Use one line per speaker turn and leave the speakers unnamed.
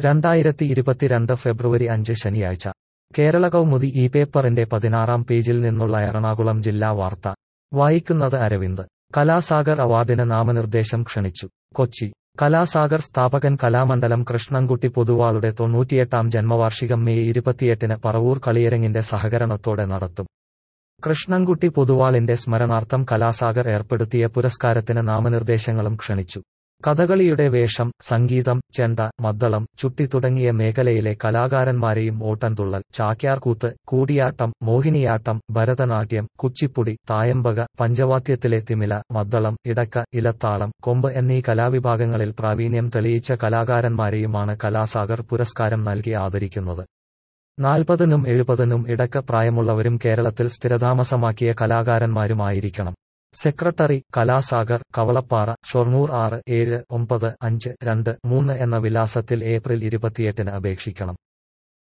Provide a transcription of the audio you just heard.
രണ്ടായിരത്തി ഇരുപത്തിരണ്ട് ഫെബ്രുവരി അഞ്ച് ശനിയാഴ്ച കേരള കൗമുദി ഈ പേപ്പറിന്റെ പതിനാറാം പേജിൽ നിന്നുള്ള എറണാകുളം ജില്ലാ വാർത്ത വായിക്കുന്നത് അരവിന്ദ് കലാസാഗർ അവാർഡിന് നാമനിർദ്ദേശം ക്ഷണിച്ചു കൊച്ചി കലാസാഗർ സ്ഥാപകൻ കലാമണ്ഡലം കൃഷ്ണൻകുട്ടി പൊതുവാളുടെ തൊണ്ണൂറ്റിയെട്ടാം ജന്മവാർഷികം മെയ് ഇരുപത്തിയെട്ടിന് പറവൂർ കളിയരങ്ങിന്റെ സഹകരണത്തോടെ നടത്തും കൃഷ്ണൻകുട്ടി പൊതുവാളിന്റെ സ്മരണാർത്ഥം കലാസാഗർ ഏർപ്പെടുത്തിയ പുരസ്കാരത്തിന് നാമനിർദ്ദേശങ്ങളും ക്ഷണിച്ചു കഥകളിയുടെ വേഷം സംഗീതം ചെണ്ട മദ്ദളം ചുട്ടി തുടങ്ങിയ മേഖലയിലെ കലാകാരന്മാരെയും ഓട്ടൻതുള്ളൽ ചാക്യാർകൂത്ത് കൂടിയാട്ടം മോഹിനിയാട്ടം ഭരതനാട്യം കുച്ചിപ്പുടി തായമ്പക പഞ്ചവാദ്യത്തിലെ തിമില മദ്ദളം ഇടക്ക ഇലത്താളം കൊമ്പ് എന്നീ കലാവിഭാഗങ്ങളിൽ പ്രാവീണ്യം തെളിയിച്ച കലാകാരന്മാരെയുമാണ് കലാസാഗർ പുരസ്കാരം നൽകി ആദരിക്കുന്നത് നാൽപ്പതിനും എഴുപതിനും ഇടക്ക് പ്രായമുള്ളവരും കേരളത്തിൽ സ്ഥിരതാമസമാക്കിയ കലാകാരന്മാരുമായിരിക്കണം സെക്രട്ടറി കലാസാഗർ കവളപ്പാറ ഷൊർണൂർ ആറ് ഏഴ് ഒമ്പത് അഞ്ച് രണ്ട് മൂന്ന് എന്ന വിലാസത്തിൽ ഏപ്രിൽ ഇരുപത്തിയെട്ടിന് അപേക്ഷിക്കണം